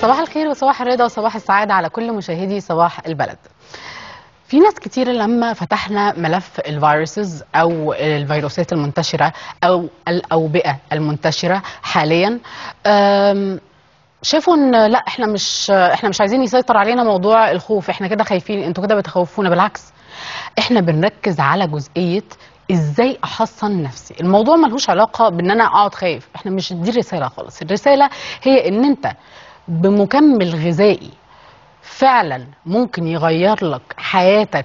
صباح الخير وصباح الرضا وصباح السعادة على كل مشاهدي صباح البلد في ناس كتير لما فتحنا ملف الفيروسز او الفيروسات المنتشره او الاوبئه المنتشره حاليا أم، شافوا ان لا احنا مش احنا مش عايزين يسيطر علينا موضوع الخوف احنا كده خايفين انتوا كده بتخوفونا بالعكس احنا بنركز على جزئيه ازاي احصن نفسي الموضوع ملهوش علاقه بان انا اقعد خايف احنا مش دي الرساله خالص الرساله هي ان انت بمكمل غذائي فعلا ممكن يغير لك حياتك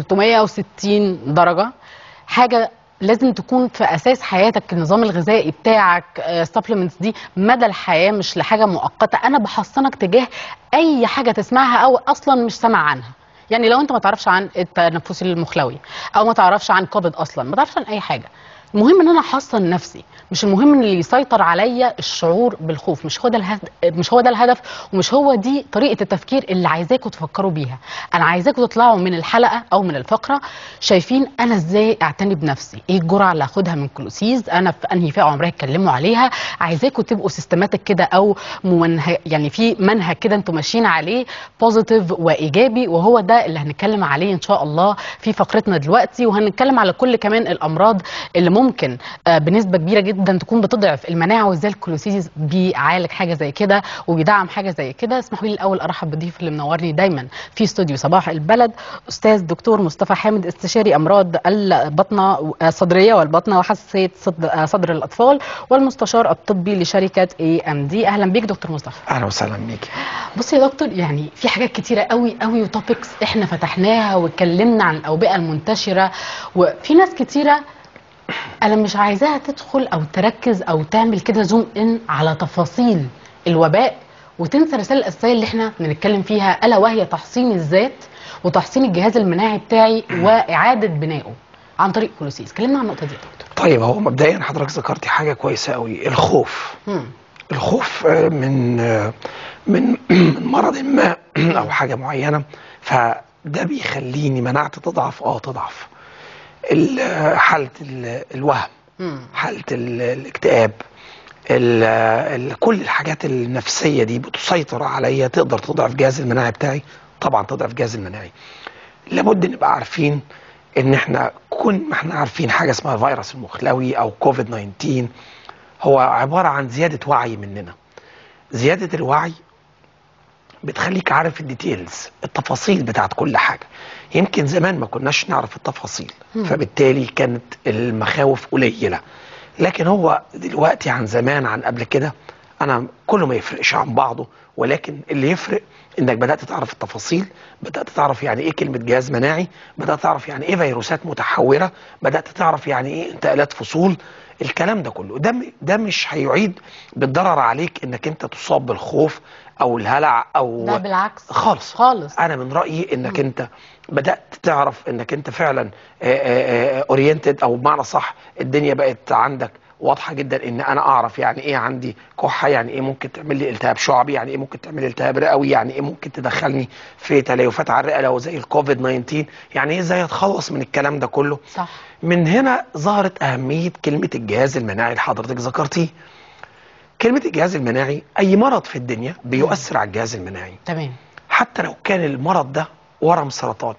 360 درجة حاجة لازم تكون في اساس حياتك النظام الغذائي بتاعك السبلمنتس دي مدى الحياه مش لحاجه مؤقته انا بحصنك تجاه اي حاجه تسمعها او اصلا مش سامع عنها يعني لو انت ما تعرفش عن التنفس المخلوي او ما تعرفش عن كوفيد اصلا ما تعرفش عن اي حاجه المهم ان انا احصن نفسي مش المهم ان اللي يسيطر عليا الشعور بالخوف مش هو ده الهدف مش هو ده الهدف ومش هو دي طريقه التفكير اللي عايزاكم تفكروا بيها انا عايزاكم تطلعوا من الحلقه او من الفقره شايفين انا ازاي اعتني بنفسي ايه الجرعه اللي هاخدها من كلوسيز انا في انهي فئه عمريه اتكلموا عليها عايزاكم تبقوا سيستماتيك كده او ممنهج يعني في منهج كده انتوا ماشيين عليه بوزيتيف وايجابي وهو ده اللي هنتكلم عليه ان شاء الله في فقرتنا دلوقتي وهنتكلم على كل كمان الامراض اللي ممكن آه، بنسبه كبيره جدا تكون بتضعف المناعه وازاي الكلوسيز بيعالج حاجه زي كده وبيدعم حاجه زي كده اسمحوا لي الاول ارحب بالضيف اللي منورني دايما في استوديو صباح البلد استاذ دكتور مصطفى حامد استشاري امراض البطنه الصدريه والبطنه وحساسيه صد- آه، صدر الاطفال والمستشار الطبي لشركه اي ام دي اهلا بيك دكتور مصطفى اهلا وسهلا بيك بصي يا دكتور يعني في حاجات كتيرة قوي قوي وتوبكس احنا فتحناها واتكلمنا عن الأوبئة المنتشرة وفي ناس كتيرة أنا مش عايزاها تدخل أو تركز أو تعمل كده زوم إن على تفاصيل الوباء وتنسى الرسالة الأساسية اللي احنا بنتكلم فيها ألا وهي تحصين الذات وتحصين الجهاز المناعي بتاعي وإعادة بنائه عن طريق كلوسيس كلمنا عن النقطة دي يا دكتور طيب هو مبدئيا حضرتك ذكرتي حاجه كويسه قوي الخوف مم. الخوف آه، من آه، من من مرض ما او حاجه معينه فده بيخليني مناعتي تضعف اه تضعف ال- آه، حاله ال- الوهم مم. حاله ال- الاكتئاب ال- ال- كل الحاجات النفسيه دي بتسيطر عليا تقدر تضعف الجهاز المناعي بتاعي طبعا تضعف الجهاز المناعي لابد نبقى عارفين ان احنا كل ما احنا عارفين حاجه اسمها الفيروس المخلوي او كوفيد 19 هو عباره عن زياده وعي مننا زياده الوعي بتخليك عارف الديتيلز التفاصيل بتاعت كل حاجه يمكن زمان ما كناش نعرف التفاصيل مم. فبالتالي كانت المخاوف قليله لكن هو دلوقتي عن زمان عن قبل كده انا كله ما يفرقش عن بعضه ولكن اللي يفرق انك بدات تعرف التفاصيل بدات تعرف يعني ايه كلمه جهاز مناعي بدات تعرف يعني ايه فيروسات متحوره بدات تعرف يعني ايه انتقالات فصول الكلام ده كله ده م- ده مش هيعيد بالضرر عليك انك انت تصاب بالخوف او الهلع او ده بالعكس خالص خالص انا من رايي انك مم. انت بدات تعرف انك انت فعلا اورينتد او بمعنى صح الدنيا بقت عندك واضحه جدا ان انا اعرف يعني ايه عندي كحه يعني ايه ممكن تعمل لي التهاب شعبي يعني ايه ممكن تعمل لي التهاب رئوي يعني ايه ممكن تدخلني في تليفات على الرئه لو زي الكوفيد 19 يعني ايه ازاي اتخلص من الكلام ده كله صح من هنا ظهرت أهمية كلمة الجهاز المناعي اللي حضرتك ذكرتيه كلمة الجهاز المناعي أي مرض في الدنيا بيؤثر على الجهاز المناعي تمام حتى لو كان المرض ده ورم سرطاني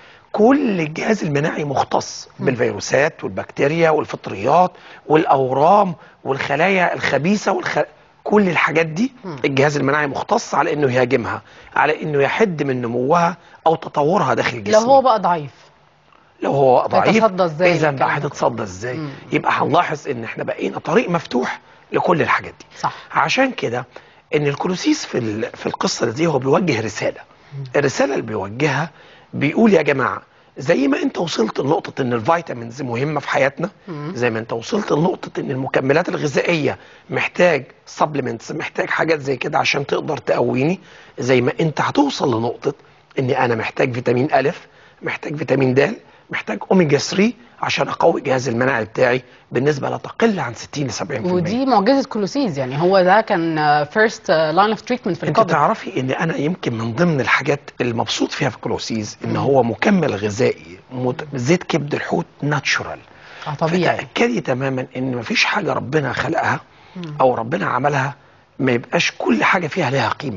كل الجهاز المناعي مختص مم. بالفيروسات والبكتيريا والفطريات والأورام والخلايا الخبيثة والخ... كل الحاجات دي مم. الجهاز المناعي مختص على انه يهاجمها على انه يحد من نموها او تطورها داخل لو جسمي هو بقى ضعيف لو هو ضعيف هيتصدى إزاي اذا الكلام بقى ده؟ هتتصدى ازاي مم. يبقى هنلاحظ ان احنا بقينا طريق مفتوح لكل الحاجات دي صح عشان كده ان الكلوسيس في ال- في القصه دي هو بيوجه رساله الرساله اللي بيوجهها بيقول يا جماعه زي ما انت وصلت لنقطه ان الفيتامينز مهمه في حياتنا مم. زي ما انت وصلت لنقطه ان المكملات الغذائيه محتاج سبلمنتس محتاج حاجات زي كده عشان تقدر تقويني زي ما انت هتوصل لنقطه اني انا محتاج فيتامين الف محتاج فيتامين د محتاج اوميجا 3 عشان اقوي الجهاز المناعي بتاعي بالنسبه لا تقل عن 60 ل 70% ودي معجزه كلوسيز يعني هو ده كان فيرست لاين اوف تريتمنت في انت الكوفيد تعرفي ان انا يمكن من ضمن الحاجات المبسوط فيها في كلوسيز ان مم. هو مكمل غذائي مت- زيت كبد الحوت ناتشورال اه طبيعي فتاكدي تماما ان مفيش حاجه ربنا خلقها مم. او ربنا عملها ما يبقاش كل حاجه فيها لها قيمه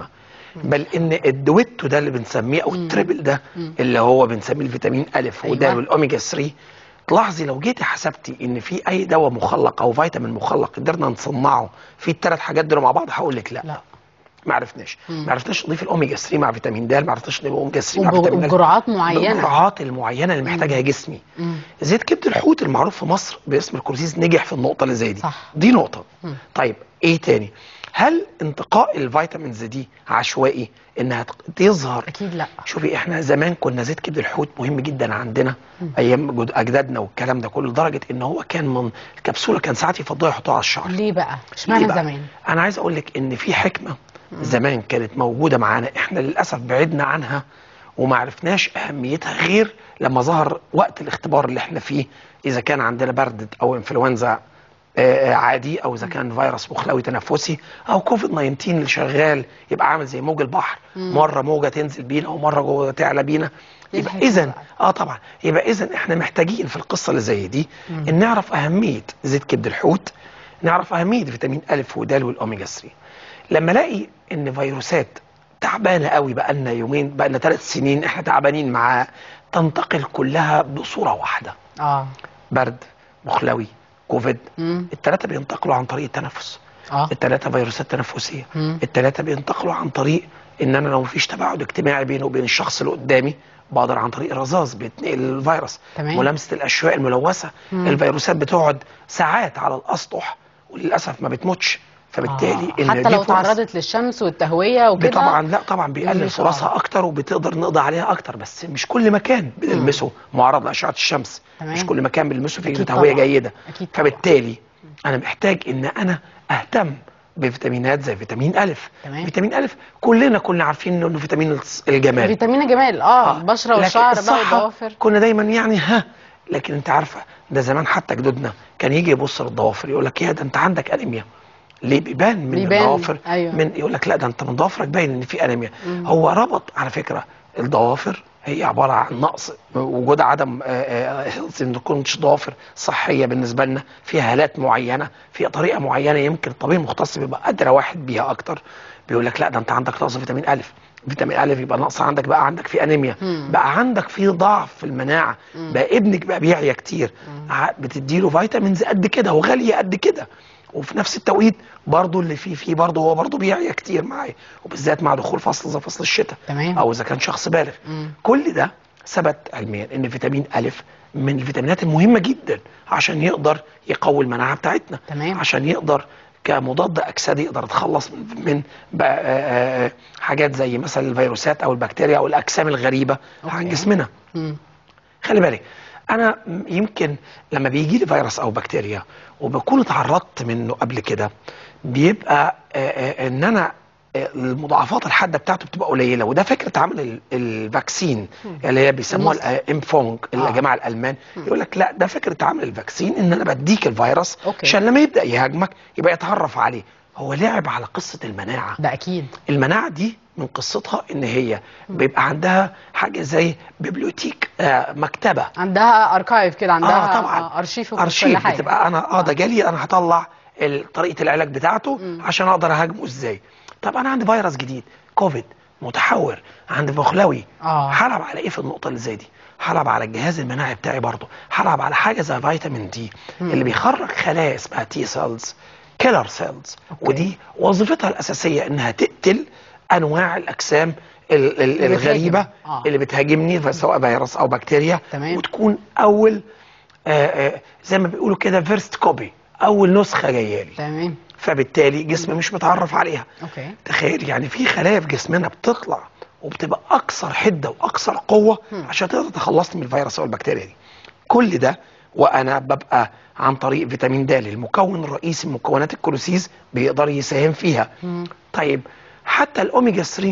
بل ان الدويتو ده اللي بنسميه او التريبل ده اللي هو بنسميه الفيتامين الف وده أيوة. والاوميجا 3 تلاحظي لو جيتي حسبتي ان في اي دواء مخلق او فيتامين مخلق قدرنا نصنعه في الثلاث حاجات دول مع بعض هقول لك لا, لا ما عرفناش ما عرفناش نضيف الاوميجا 3 مع فيتامين د ما عرفناش نضيف الاوميجا 3 مع وب- فيتامين د وبجرعات معينة. بالجرعات المعينه اللي محتاجها جسمي مم. زيت كبد الحوت المعروف في مصر باسم الكورتيز نجح في النقطه اللي زي دي صح. دي نقطه مم. طيب ايه تاني هل انتقاء الفيتامينز دي عشوائي انها تق- تظهر اكيد لا شوفي احنا زمان كنا زيت كبد الحوت مهم جدا عندنا ايام جد- اجدادنا والكلام ده كله لدرجه ان هو كان من الكبسوله كان ساعات يفضلوا يحطوها على الشعر ليه بقى ليه اشمعنى بقى؟ زمان انا عايز اقول لك ان في حكمه زمان كانت موجوده معانا احنا للاسف بعدنا عنها وما عرفناش اهميتها غير لما ظهر وقت الاختبار اللي احنا فيه اذا كان عندنا برد او انفلونزا آه، عادي او اذا كان فيروس مخلوي تنفسي او كوفيد 19 اللي شغال يبقى عامل زي موج البحر مره موجه تنزل بينا ومره جوه تعلى بينا دي يبقى الحكمة اذا بقى. اه طبعا يبقى اذا احنا محتاجين في القصه اللي زي دي ان نعرف اهميه زيت كبد الحوت نعرف اهميه فيتامين الف ودال والاوميجا 3 لما الاقي ان فيروسات تعبانه قوي بقى لنا يومين بقى لنا ثلاث سنين احنا تعبانين معاها تنتقل كلها بصوره واحده اه برد مخلوي كوفيد مم. الثلاثه بينتقلوا عن طريق التنفس اه الثلاثه فيروسات تنفسيه مم. الثلاثه بينتقلوا عن طريق ان انا لو مفيش تباعد اجتماعي بينه وبين الشخص اللي قدامي بقدر عن طريق الرذاذ بيتنقل الفيروس تمام. ملامسه الاشواء الملوثه مم. الفيروسات بتقعد ساعات على الاسطح وللاسف ما بتموتش فبالتالي آه. ان حتى دي لو فرص- تعرضت للشمس والتهويه وكده طبعا لا طبعا بيقلل بيلمسوا فرصها على- اكتر وبتقدر نقضي عليها اكتر بس مش كل مكان بنلمسه معرض لاشعه الشمس تمام. مش كل مكان بنلمسه فيه أكيد تهويه طبعاً. جيده أكيد طبعاً. فبالتالي انا محتاج ان انا اهتم بفيتامينات زي فيتامين الف تمام. فيتامين الف كلنا كنا عارفين انه فيتامين الص- الجمال فيتامين جمال اه آه. البشره لكن والشعر بقى الصحة والضوافر كنا دايما يعني ها لكن انت عارفه ده زمان حتى جدودنا كان يجي يبص للضوافر يقول لك يا ده انت عندك انيميا ليه بيبان من بيبان، الضوافر أيوة. من يقول لك لا ده انت من ضوافرك باين ان في انيميا هو ربط على فكره الضوافر هي عباره عن نقص وجود عدم آه، آه، ان تكونش ضوافر صحيه بالنسبه لنا فيها هالات معينه فيها طريقه معينه يمكن الطبيب المختص بيبقى ادرى واحد بيها اكتر بيقول لك لا ده انت عندك نقص فيتامين الف فيتامين الف يبقى نقص عندك بقى عندك في انيميا مم. بقى عندك في ضعف في المناعه بقى ابنك بقى بيعيا كتير ع- بتديله فيتامينز قد كده وغاليه قد كده وفي نفس التوقيت برضه اللي فيه فيه برضه هو برضه بيعيا كتير معايا وبالذات مع دخول فصل زي فصل الشتاء تمام. او اذا كان شخص بالغ مم. كل ده ثبت علميا ان فيتامين الف من الفيتامينات المهمه جدا عشان يقدر يقوي المناعه بتاعتنا تمام. عشان يقدر كمضاد اكسده يقدر يتخلص من, من بقى آه، آه، حاجات زي مثلا الفيروسات او البكتيريا او الاجسام الغريبه عن أوكي. جسمنا مم. خلي بالك انا م- يمكن لما بيجي لي فيروس او بكتيريا وبكون اتعرضت منه قبل كده بيبقى آه، آه، ان انا آه، المضاعفات الحاده بتاعته بتبقى قليله وده فكره عمل ال- الفاكسين اللي هي بيسموها المصل. الامفونج آه. الجماعه الالمان يقول لك لا ده فكره عمل الفاكسين ان انا بديك الفيروس أوكي. عشان لما يبدا يهاجمك يبقى يتعرف عليه هو لعب على قصه المناعه ده اكيد المناعه دي من قصتها ان هي بيبقى عندها حاجه زي بيبليوتيك آه مكتبه عندها اركايف كده عندها اه طبعا آه، ارشيف وكل ارشيف حاجه بتبقى انا اه ده جالي انا هطلع ال- طريقه العلاج بتاعته عشان اقدر اهاجمه ازاي طب انا عندي فيروس جديد كوفيد متحور عندي مخلوي آه. هلعب على ايه في النقطه اللي زي دي هلعب على الجهاز المناعي بتاعي برضه هلعب على حاجه زي فيتامين دي اللي بيخرج خلايا اسمها تي سيلز كيلر سيلز ودي وظيفتها الاساسيه انها تقتل انواع الاجسام ال- ال- اللي بتهاجم. الغريبه آه. اللي بتهاجمني سواء فيروس او بكتيريا تمام. وتكون اول آه، آه، زي ما بيقولوا كده فيرست كوبي اول نسخه جايه لي تمام فبالتالي جسمي مش متعرف عليها اوكي تخيل يعني في خلايا في جسمنا بتطلع وبتبقى اكثر حده واكثر قوه عشان تقدر تخلصني من الفيروس او البكتيريا دي كل ده وانا ببقى عن طريق فيتامين د المكون الرئيسي من مكونات الكولوسيز بيقدر يساهم فيها طيب حتى الاوميجا 3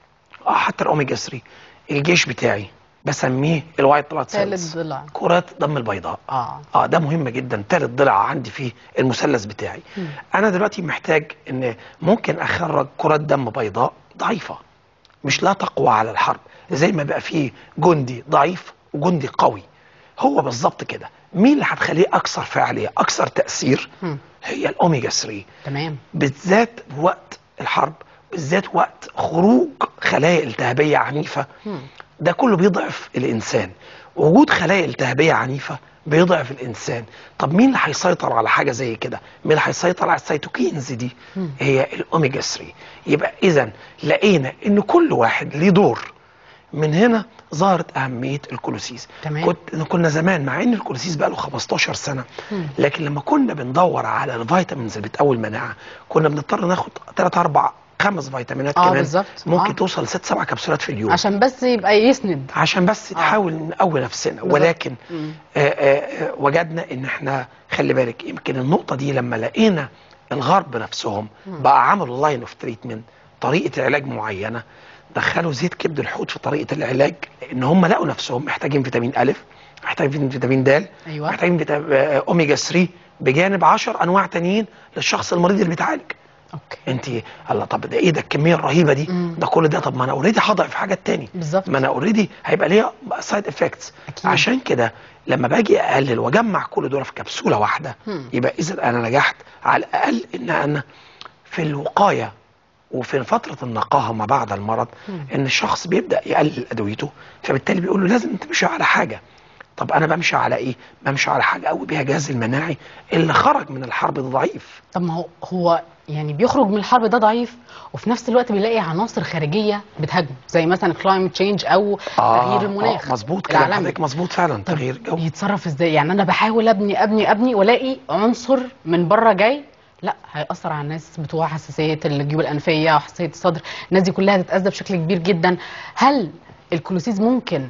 اه حتى الاوميجا 3 الجيش بتاعي بسميه الوايت بلاد ثالث سيلز ضلع كرات دم البيضاء اه اه ده مهم جدا تالت ضلع عندي في المثلث بتاعي انا دلوقتي محتاج ان ممكن اخرج كرات دم بيضاء ضعيفه مش لا تقوى على الحرب زي ما بقى فيه جندي ضعيف وجندي قوي هو بالظبط كده مين اللي هتخليه اكثر فعاليه اكثر تاثير مم. هي الاوميجا 3 تمام بالذات في وقت الحرب بالذات وقت خروج خلايا التهابيه عنيفه مم. ده كله بيضعف الانسان وجود خلايا التهابيه عنيفه بيضعف الانسان طب مين اللي هيسيطر على حاجه زي كده مين اللي هيسيطر على السيتوكينز دي مم. هي الاوميجا 3 يبقى اذا لقينا ان كل واحد ليه دور من هنا ظهرت اهميه الكولوسيس تمام. كنت كنا زمان مع ان الكولوسيس بقى له 15 سنه مم. لكن لما كنا بندور على الفيتامينز اللي بتقوي المناعه كنا بنضطر ناخد 3 4 خمس فيتامينات آه، كمان بالظبط. ممكن آه. توصل ست سبع كبسولات في اليوم عشان بس يبقى يسند عشان بس آه. نحاول نقوي نفسنا بالظبط. ولكن مم. آه، آه، آه، وجدنا ان احنا خلي بالك يمكن النقطه دي لما لقينا الغرب نفسهم بقى عملوا لاين اوف تريتمنت طريقه علاج معينه دخلوا زيت كبد الحوت في طريقه العلاج لان هم لقوا نفسهم محتاجين فيتامين ا محتاجين فيتامين د أيوة. محتاجين فيتا- آه، اوميجا 3 بجانب 10 انواع تانيين للشخص المريض اللي بيتعالج اوكي انت الله طب ده ايه ده الكميه الرهيبه دي مم. ده كل ده طب ما انا اوريدي هضعف في حاجات تاني بالظبط. ما انا اوريدي هيبقى ليها سايد افكتس أكيد. عشان كده لما باجي اقلل واجمع كل دول في كبسوله واحده مم. يبقى اذا انا نجحت على الاقل ان انا في الوقايه وفي فتره النقاهه ما بعد المرض مم. ان الشخص بيبدا يقلل ادويته فبالتالي بيقول له لازم تمشي على حاجه طب انا بمشي على ايه بمشي على حاجه قوي بيها جهاز المناعي اللي خرج من الحرب ده ضعيف طب ما هو هو يعني بيخرج من الحرب ده ضعيف وفي نفس الوقت بيلاقي عناصر خارجيه بتهاجمه زي مثلا كلايمت تشينج او تغيير المناخ آه مظبوط كده العالمي. حضرتك مظبوط فعلا طب تغيير جو بيتصرف ازاي يعني انا بحاول ابني ابني ابني والاقي عنصر من بره جاي لا هيأثر على الناس بتوع حساسية الجيوب الأنفية وحساسية الصدر الناس دي كلها هتتأذى بشكل كبير جدا هل الكلوسيز ممكن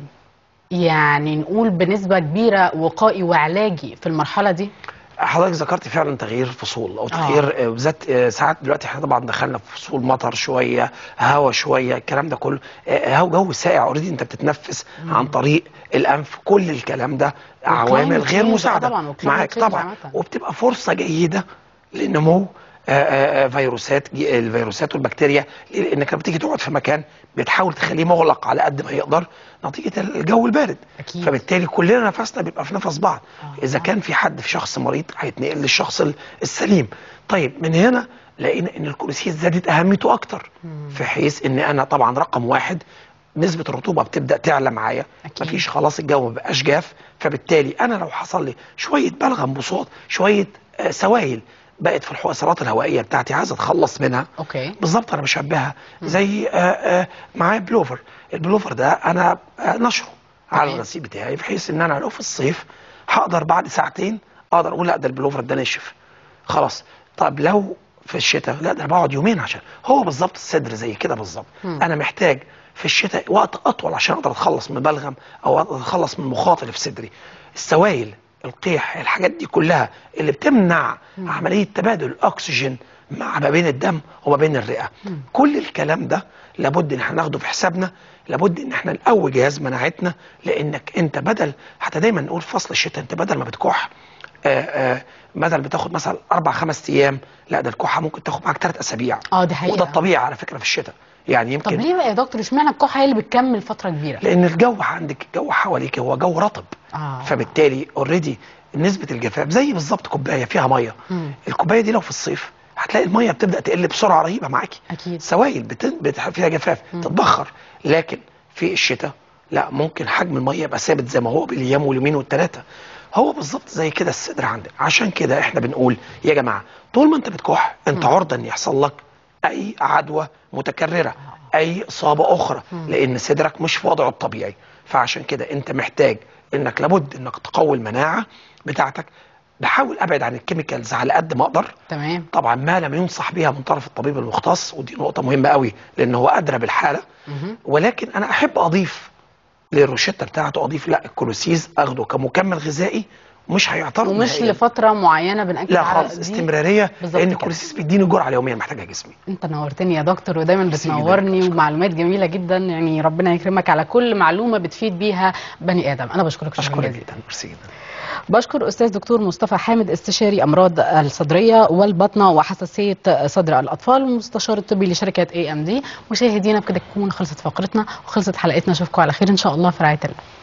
يعني نقول بنسبة كبيرة وقائي وعلاجي في المرحلة دي حضرتك ذكرت فعلا تغيير فصول او تغيير آه. بالذات آه، ساعات دلوقتي احنا طبعا دخلنا في فصول مطر شويه هواء شويه الكلام ده كله آه، هوا جو ساقع اوريدي انت بتتنفس عن طريق الانف كل الكلام ده عوامل والclimate غير change، آه مساعده طبعاً، والclimate معاك change طبعا عامة. وبتبقى فرصه جيده لنمو آه، آه، آه، فيروسات جي- الفيروسات والبكتيريا ليه؟ لانك لما بتيجي تقعد في مكان بتحاول تخليه مغلق على قد ما يقدر نتيجه الجو البارد أكيد. فبالتالي كلنا نفسنا بيبقى في نفس بعض آه، اذا آه. كان في حد في شخص مريض هيتنقل للشخص ال- السليم طيب من هنا لقينا ان الكولوسيس زادت اهميته اكتر في حيث ان انا طبعا رقم واحد نسبة الرطوبة بتبدأ تعلى معايا أكيد. مفيش خلاص الجو ما بقاش جاف فبالتالي أنا لو حصل لي شوية بلغم بصوت شوية آه، سوائل بقت في الحويصلات الهوائية بتاعتي عايز أتخلص منها أوكي بالظبط انا بشبهها زي آه، آه، معايا بلوفر البلوفر ده انا آه، نشره على تمام. الغسيل بتاعي بحيث ان انا لو في الصيف هقدر بعد ساعتين اقدر اقول لا ده البلوفر ده نشف خلاص طب لو في الشتاء لا ده انا بقعد يومين عشان هو بالظبط الصدر زي كده بالظبط مم. انا محتاج في الشتاء وقت اطول عشان اقدر اتخلص من بلغم او أقدر اتخلص من مخاط اللي في صدري السوائل القيح الحاجات دي كلها اللي بتمنع عمليه تبادل الاكسجين مع ما بين الدم وما بين الرئه كل الكلام ده لابد ان احنا ناخده في حسابنا لابد ان احنا نقوي جهاز مناعتنا لانك انت بدل حتى دايما نقول في فصل الشتاء انت بدل ما بتكح آه، آه، بدل بتاخد مثلا اربع خمس ايام لا ده الكحه ممكن تاخد معاك ثلاث اسابيع اه دي حقيقة وده الطبيعي على فكره في الشتاء يعني طب يمكن ليه بقى يا دكتور اشمعنى الكحة هي اللي بتكمل فترة كبيرة لان الجو عندك الجو حواليك هو جو رطب آه. فبالتالي اوريدي نسبه الجفاف زي بالظبط كوبايه فيها ميه مم. الكوبايه دي لو في الصيف هتلاقي الميه بتبدا تقل بسرعه رهيبه معاكي أكيد. سوائل بت... بت... فيها جفاف تتبخر لكن في الشتاء لا ممكن حجم الميه يبقى ثابت زي ما هو بالايام واليومين والثلاثه هو بالظبط زي كده الصدر عندك عشان كده احنا بنقول يا جماعه طول ما انت بتكح انت عرضه ان يحصل لك اي عدوى متكرره اي اصابه اخرى لان صدرك مش في وضعه الطبيعي فعشان كده انت محتاج انك لابد انك تقوي المناعه بتاعتك بحاول ابعد عن الكيميكالز على قد ما اقدر تمام طبعا ما لم ينصح بها من طرف الطبيب المختص ودي نقطه مهمه قوي لان هو ادرى بالحاله مهم. ولكن انا احب اضيف للروشته بتاعته اضيف لا الكولوسيز اخده كمكمل غذائي مش هيعترض ومش نهائياً. لفترة معينة بنأكد لا على خالص دي. استمراريه بالظبط لان كده. الكولوسيز بيديني الجرعه اليوميه محتاجها جسمي انت نورتني يا دكتور ودايما ميرسي جداً. بتنورني ومعلومات جميله جدا يعني ربنا يكرمك على كل معلومه بتفيد بيها بني ادم انا بشكرك شكرا اشكرك جزيلا جدا ميرسي جدا بشكر استاذ دكتور مصطفى حامد استشاري امراض الصدريه والبطنه وحساسيه صدر الاطفال والمستشار الطبي لشركه اي ام دي مشاهدينا بكده تكون خلصت فقرتنا وخلصت حلقتنا اشوفكم على خير ان شاء الله في رعايه الله